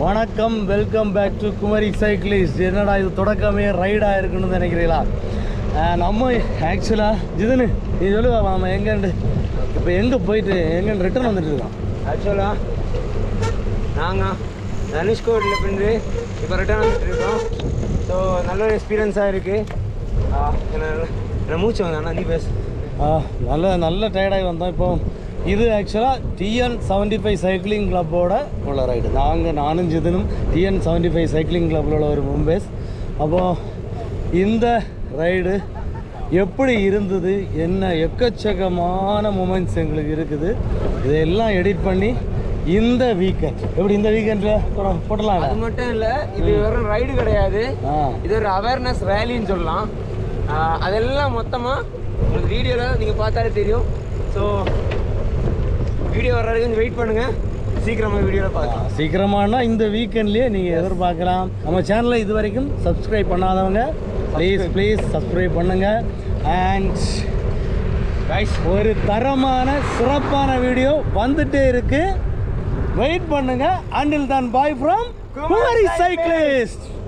வணக்கம் welcome back to Kumari cyclist என்னடா இது தொடக்கமே ரைடாக இருக்குன்னு நினைக்கிறீங்களா ஆஹ் நம்ம ஆக்சுவலாக ஜிதனு நீ சொல்லுவா நம்ம எங்கேண்டு இப்போ எங்கே போயிட்டு எங்கேன்னு ரிட்டர்ன் வந்துட்டு இருக்கோம் ஆக்சுவலாக நாங்கள் தனுஷ்கோடில் இருந்து இப்போ ரிட்டர்ன் வந்துட்டு இருக்கோம் ஸோ நல்ல ஒரு எக்ஸ்பீரியன்ஸாக இருக்குது என்ன மூச்சு வாங்க நீ பேசு ஆஹ் நல்ல நல்ல டயர்டாகி வந்தோம் இப்போ இது ஆக்சுவலாக டிஎன் செவன்ட்டி ஃபைவ் சைக்கிளிங் கிளப்போட உள்ள ரைடு நாங்கள் நானும் ஜிதனும் டிஎன் செவன்ட்டி ஃபைவ் சைக்கிளிங் கிளப்பில் உள்ள ஒரு மும்பேஸ் அப்போது இந்த ரைடு எப்படி இருந்தது என்ன எக்கச்சக்கமான மூமெண்ட்ஸ் எங்களுக்கு இருக்குது இதையெல்லாம் எடிட் பண்ணி இந்த வீக்கெண்ட் எப்படி இந்த வீக்கெண்டில் போட்டலாம் அது மட்டும் இல்லை இது வெறும் ரைடு கிடையாது ஆ இது ஒரு அவேர்னஸ் ரேலின்னு சொல்லலாம் ஆஹ் அதெல்லாம் மொத்தமாக உங்களுக்கு வீடியோவில் நீங்கள் பார்த்தாலே தெரியும் ஸோ வீடியோ வர வரைக்கும் கொஞ்சம் வெயிட் பண்ணுங்கள் சீக்கிரமாக வீடியோவில் பார்க்கலாம் சீக்கிரமானா இந்த வீக்கெண்ட்லேயே நீங்கள் எதிர்பார்க்கலாம் நம்ம சேனலை இது வரைக்கும் சப்ஸ்கிரைப் பண்ணாதவங்க ப்ளீஸ் ப்ளீஸ் சப்ஸ்கிரைப் பண்ணுங்க அண்ட் கைஸ் ஒரு தரமான சிறப்பான வீடியோ வந்துட்டே இருக்கு வெயிட் பண்ணுங்க அண்டில் தான் பாய் ஃப்ரம் குமரி சைக்கிளிஸ்ட்